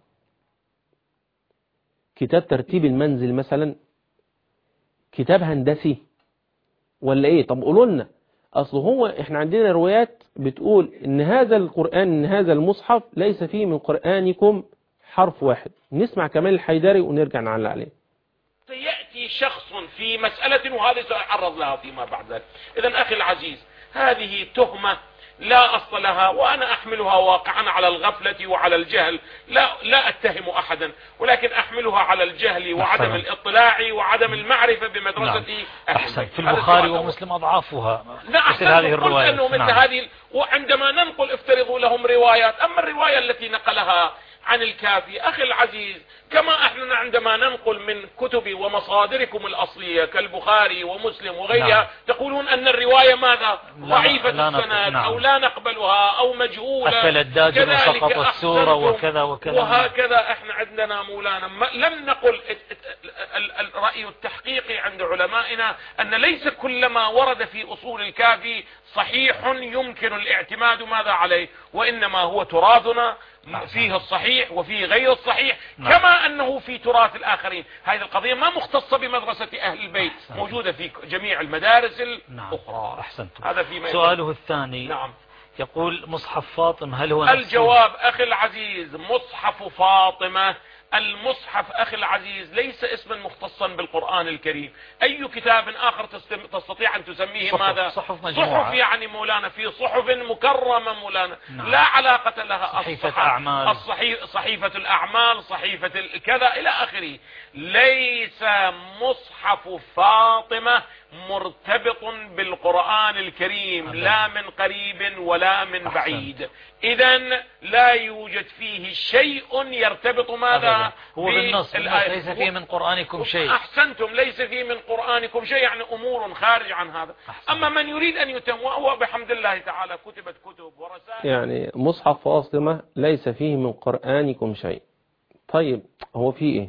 كتاب ترتيب المنزل مثلا كتاب هندسي ولا ايه طب قولوا لنا اصل هو احنا عندنا روايات بتقول ان هذا القرآن ان هذا المصحف ليس فيه من قرآنكم حرف واحد نسمع كمال الحيدري ونرجع نعلق عليه سيأتي شخص في مسألة وهذه سأعرض لها فيما بعد ذلك إذا أخي العزيز هذه تهمة لا أصل لها وأنا أحملها واقعا على الغفلة وعلى الجهل لا, لا أتهم أحدا ولكن أحملها على الجهل وعدم أحسن. الاطلاع وعدم المعرفة بمدرسة نعم. أهل أحسن البيت. في هذا البخاري السؤال الأول. ومسلم أضعافها لا مثل أحسن هذه قلت الروايات أنه مثل نعم. هذه وعندما ننقل افترضوا لهم روايات أما الرواية التي نقلها عن الكافي أخي العزيز كما احنا عندما ننقل من كتب ومصادركم الأصلية كالبخاري ومسلم وغيرها نعم. تقولون أن الرواية ماذا لا- ضعيفة لا نقبل- السند نعم. أو لا نقبلها أو مجهولة أكل الداجن كذلك وسقط السورة أحسنتم. وكذا وكذا. وهكذا احنا عندنا مولانا ما لم نقل ات- ات- ال- ال- الرأي التحقيقي عند علمائنا أن ليس كل ما ورد في أصول الكافي صحيح يمكن الاعتماد ماذا عليه وإنما هو تراثنا فيه الصحيح وفيه غير الصحيح نعم. كما أنه في تراث الآخرين هذه القضية ما مختصة بمدرسة أهل البيت موجودة في جميع المدارس نعم الأخرى أحسنتم هذا فيما سؤاله الثاني نعم يقول مصحف فاطم هل هو نفسه؟ الجواب أخي العزيز مصحف فاطمة المصحف أخي العزيز ليس اسما مختصا بالقرآن الكريم أي كتاب آخر تستم- تستطيع أن تسميه صحف- ماذا صحف مجموعة. صحف يعني مولانا في صحف مكرمة مولانا نعم. لا علاقة لها صحيفة الصحف- أعمال. الصحيف صحيفة الأعمال صحيفة ال- كذا إلى آخره ليس مصحف فاطمة مرتبط بالقرآن الكريم هذا. لا من قريب ولا من أحسنت. بعيد إذا لا يوجد فيه شيء يرتبط ماذا أبداً. هو بالنص بالنص بالآية. ليس فيه من قرآنكم شيء أحسنتم ليس فيه من قرآنكم شيء يعني أمور خارج عن هذا أحسنت. أما من يريد أن يتم وهو بحمد الله تعالى كتبت كتب ورسائل يعني مصحف فاطمة ليس فيه من قرآنكم شيء طيب هو في ايه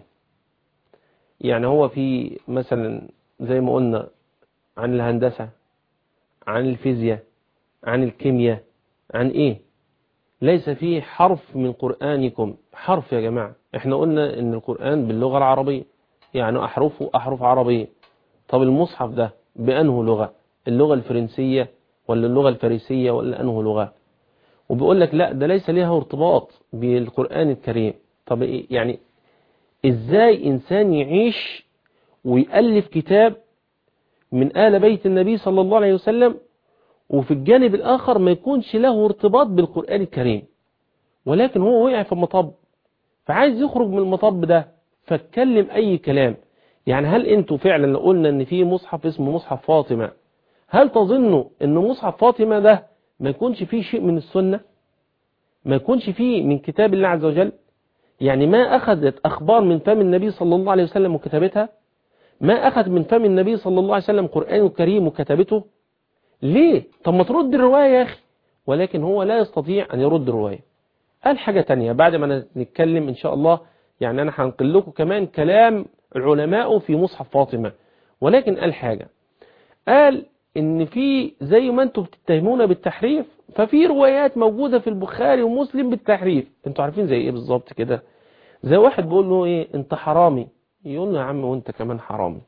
يعني هو في مثلا زي ما قلنا عن الهندسة عن الفيزياء عن الكيمياء عن ايه ليس فيه حرف من قرآنكم حرف يا جماعة احنا قلنا ان القرآن باللغة العربية يعني احرفه احرف عربية طب المصحف ده بأنه لغة اللغة الفرنسية ولا اللغة الفارسية ولا أنه لغة وبيقول لك لا ده ليس ليها ارتباط بالقرآن الكريم طب إيه يعني ازاي انسان يعيش ويألف كتاب من آل بيت النبي صلى الله عليه وسلم وفي الجانب الآخر ما يكونش له ارتباط بالقرآن الكريم ولكن هو وقع في المطب فعايز يخرج من المطب ده فاتكلم أي كلام يعني هل انتوا فعلا لو قلنا ان في مصحف اسمه مصحف فاطمة هل تظنوا ان مصحف فاطمة ده ما يكونش فيه شيء من السنة ما يكونش فيه من كتاب الله عز وجل يعني ما أخذت أخبار من فم النبي صلى الله عليه وسلم وكتبتها ما أخذ من فم النبي صلى الله عليه وسلم قرآن كريم وكتبته ليه طب ما ترد الرواية يا أخي ولكن هو لا يستطيع أن يرد الرواية قال حاجة تانية بعد ما نتكلم إن شاء الله يعني أنا هنقل لكم كمان كلام العلماء في مصحف فاطمة ولكن قال حاجة قال إن في زي ما أنتم بتتهمونا بالتحريف ففي روايات موجودة في البخاري ومسلم بالتحريف انتوا عارفين زي ايه بالظبط كده زي واحد بيقول له ايه انت حرامي يقول له يا عم وانت كمان حرامي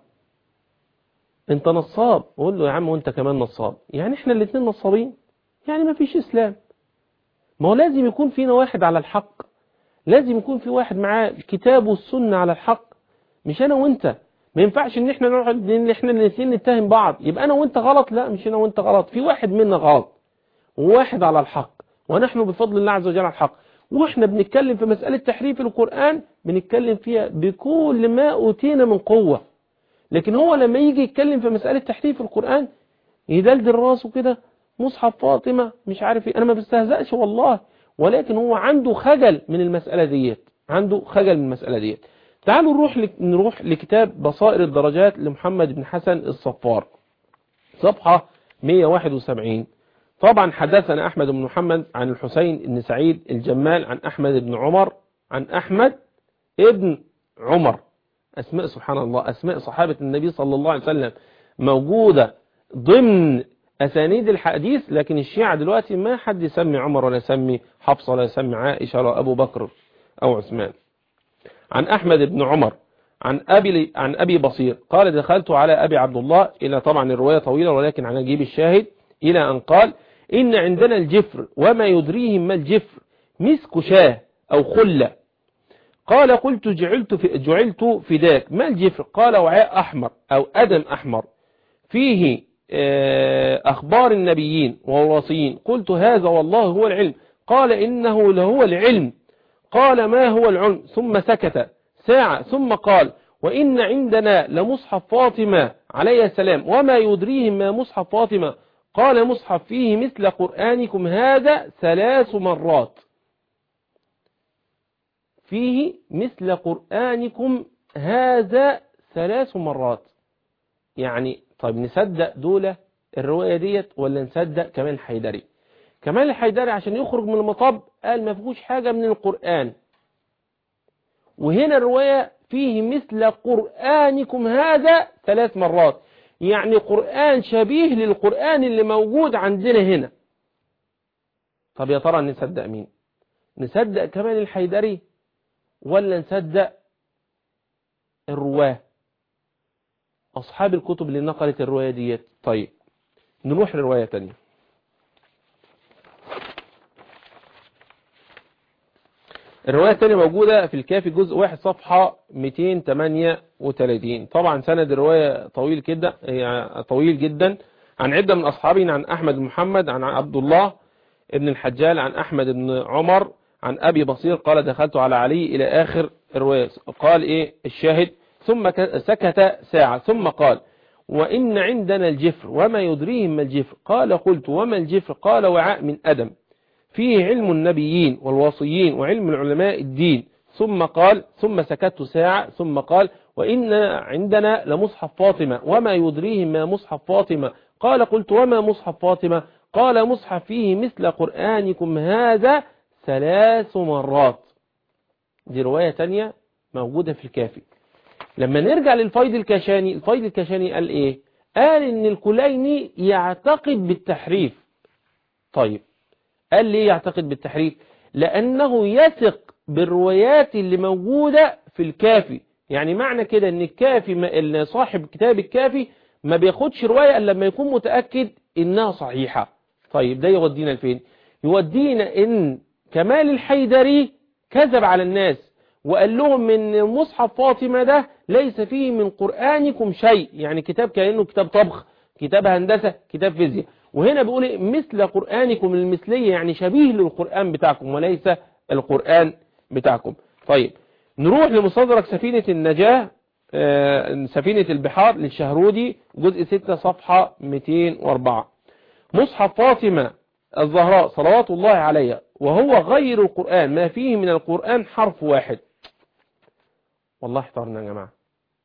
انت نصاب يقول له يا عم وانت كمان نصاب يعني احنا الاثنين نصابين يعني ما فيش اسلام ما هو لازم يكون فينا واحد على الحق لازم يكون في واحد معاه الكتاب والسنة على الحق مش انا وانت ما ينفعش ان احنا نقعد ان احنا الاثنين نتهم بعض يبقى انا وانت غلط لا مش انا وانت غلط في واحد منا غلط وواحد على الحق ونحن بفضل الله عز وجل على الحق واحنا بنتكلم في مسألة تحريف القرآن بنتكلم فيها بكل ما أوتينا من قوة لكن هو لما يجي يتكلم في مسألة تحريف القرآن يدلدل راسه كده مصحف فاطمة مش عارف ايه انا ما بستهزأش والله ولكن هو عنده خجل من المسألة ديت عنده خجل من المسألة ديت تعالوا نروح لك نروح لكتاب بصائر الدرجات لمحمد بن حسن الصفار صفحة 171 طبعا حدثنا أحمد بن محمد عن الحسين بن سعيد الجمال عن أحمد بن عمر عن أحمد ابن عمر أسماء سبحان الله أسماء صحابة النبي صلى الله عليه وسلم موجودة ضمن أسانيد الحديث لكن الشيعة دلوقتي ما حد يسمي عمر ولا يسمي حفصة ولا يسمي عائشة ولا أبو بكر أو عثمان عن أحمد بن عمر عن أبي, عن أبي بصير قال دخلت على أبي عبد الله إلى طبعا الرواية طويلة ولكن عن أجيب الشاهد إلى أن قال إن عندنا الجفر وما يدريهم ما الجفر مسك شاه أو خلة قال قلت جعلت في جعلت فداك ما الجفر قال وعاء أحمر أو أدم أحمر فيه أخبار النبيين والوصيين قلت هذا والله هو العلم قال إنه لهو العلم قال ما هو العلم ثم سكت ساعة ثم قال وإن عندنا لمصحف فاطمة عليه السلام وما يدريهم ما مصحف فاطمة قال مصحف فيه مثل قرآنكم هذا ثلاث مرات فيه مثل قرآنكم هذا ثلاث مرات يعني طيب نصدق دولة الرواية ديت ولا نصدق كمال الحيدري كمال الحيدري عشان يخرج من المطب قال ما فيهوش حاجة من القرآن وهنا الرواية فيه مثل قرآنكم هذا ثلاث مرات يعني قرآن شبيه للقرآن اللي موجود عندنا هنا طب يا ترى نصدق مين نصدق كمال الحيدري ولا نصدق الرواه أصحاب الكتب اللي نقلت الرواية ديت طيب نروح لرواية تانية الرواية الثانية موجودة في الكافي جزء واحد صفحة 238 طبعا سند الرواية طويل كده يعني طويل جدا عن عدة من أصحابنا عن أحمد بن محمد عن عبد الله ابن الحجال عن أحمد بن عمر عن أبي بصير قال دخلت على علي إلى آخر الرواية قال إيه الشاهد ثم سكت ساعة ثم قال وإن عندنا الجفر وما يدريهم ما الجفر قال قلت وما الجفر قال وعاء من أدم فيه علم النبيين والوصيين وعلم العلماء الدين ثم قال ثم سكت ساعة ثم قال وإن عندنا لمصحف فاطمة وما يدريهم ما مصحف فاطمة قال قلت وما مصحف فاطمة قال مصحف فيه مثل قرآنكم هذا ثلاث مرات دي رواية تانية موجودة في الكافي لما نرجع للفيض الكشاني الفيض الكشاني قال ايه قال ان الكليني يعتقد بالتحريف طيب قال ليه يعتقد بالتحريف لأنه يثق بالروايات اللي موجودة في الكافي يعني معنى كده ان الكافي ما صاحب كتاب الكافي ما بياخدش رواية الا لما يكون متأكد انها صحيحة طيب ده يودينا لفين يودينا ان كمال الحيدري كذب على الناس وقال لهم ان مصحف فاطمة ده ليس فيه من قرآنكم شيء يعني كتاب كأنه كتاب طبخ كتاب هندسة كتاب فيزياء وهنا بيقول إيه؟ مثل قرآنكم المثلية يعني شبيه للقرآن بتاعكم وليس القرآن بتاعكم طيب نروح لمستدرك سفينة النجاة آه، سفينة البحار للشهرودي جزء 6 صفحة 204 مصحف فاطمة الزهراء صلوات الله عليها وهو غير القرآن ما فيه من القرآن حرف واحد والله احترنا يا جماعة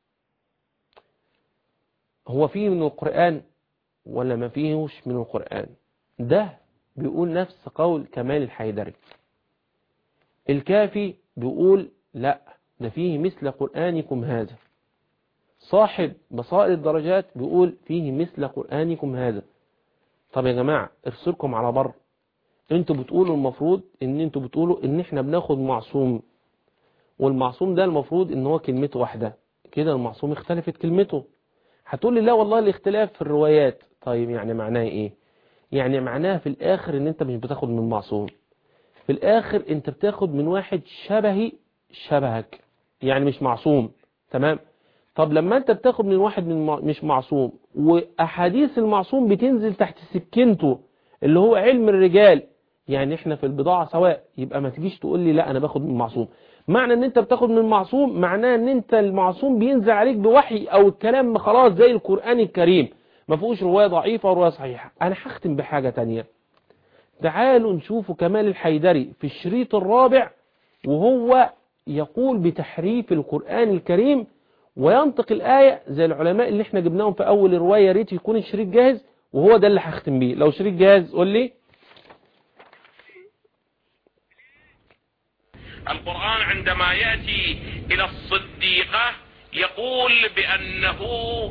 هو فيه من القرآن ولا ما فيهوش من القرآن ده بيقول نفس قول كمال الحيدري الكافي بيقول لا ده فيه مثل قرآنكم هذا صاحب بصائر الدرجات بيقول فيه مثل قرآنكم هذا طب يا جماعة ارسلكم على بر انتوا بتقولوا المفروض ان انتوا بتقولوا ان احنا بناخد معصوم والمعصوم ده المفروض ان هو كلمته واحدة كده المعصوم اختلفت كلمته هتقول لي لا والله الاختلاف في الروايات طيب يعني معناه ايه يعني معناه في الاخر ان انت مش بتاخد من معصوم في الاخر انت بتاخد من واحد شبهي شبهك يعني مش معصوم تمام طب لما انت بتاخد من واحد من مع- مش معصوم واحاديث المعصوم بتنزل تحت سكنته اللي هو علم الرجال يعني احنا في البضاعة سواء يبقى ما تجيش تقول لي لا انا باخد من معصوم معنى ان انت بتاخد من معصوم معناه ان انت المعصوم بينزل عليك بوحي او الكلام خلاص زي القرآن الكريم ما فيهوش رواية ضعيفة ورواية صحيحة انا هختم بحاجة تانية تعالوا نشوفوا كمال الحيدري في الشريط الرابع وهو يقول بتحريف القرآن الكريم وينطق الآية زي العلماء اللي احنا جبناهم في أول الرواية يا ريت يكون الشريط جاهز وهو ده اللي هختم بيه لو شريط جاهز قول لي القرآن عندما يأتي إلى الصديقة يقول بأنه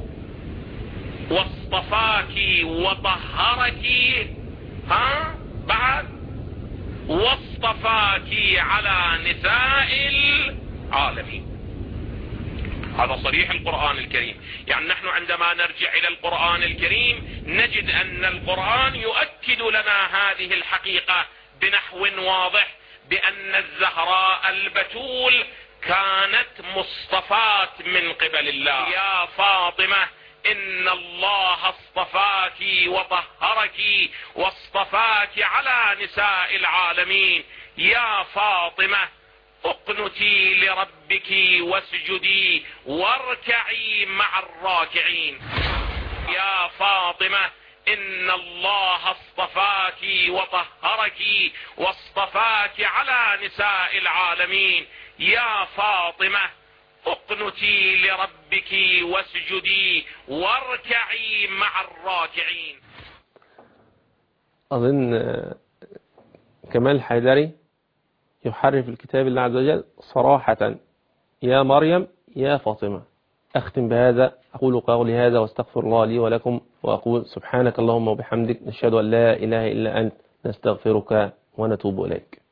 واصطفاك وطهرك ها بعد واصطفاك على نساء العالمين هذا صريح القرآن الكريم يعني نحن عندما نرجع إلى القرآن الكريم نجد أن القرآن يؤكد لنا هذه الحقيقة بنحو واضح بأن الزهراء البتول كانت مصطفاة من قبل الله يا فاطمة إن الله اصطفاك وطهرك واصطفاك على نساء العالمين يا فاطمة اقنتي لربك واسجدي واركعي مع الراكعين يا فاطمة إن الله اصطفاك وطهرك واصطفاك على نساء العالمين يا فاطمة اقنتي لربك واسجدي واركعي مع الراكعين أظن آه، كمال الحيدري يحرف الكتاب الله عز وجل صراحة يا مريم يا فاطمة أختم بهذا أقول قولي هذا واستغفر الله لي ولكم وأقول سبحانك اللهم وبحمدك نشهد أن لا إله إلا أنت نستغفرك ونتوب إليك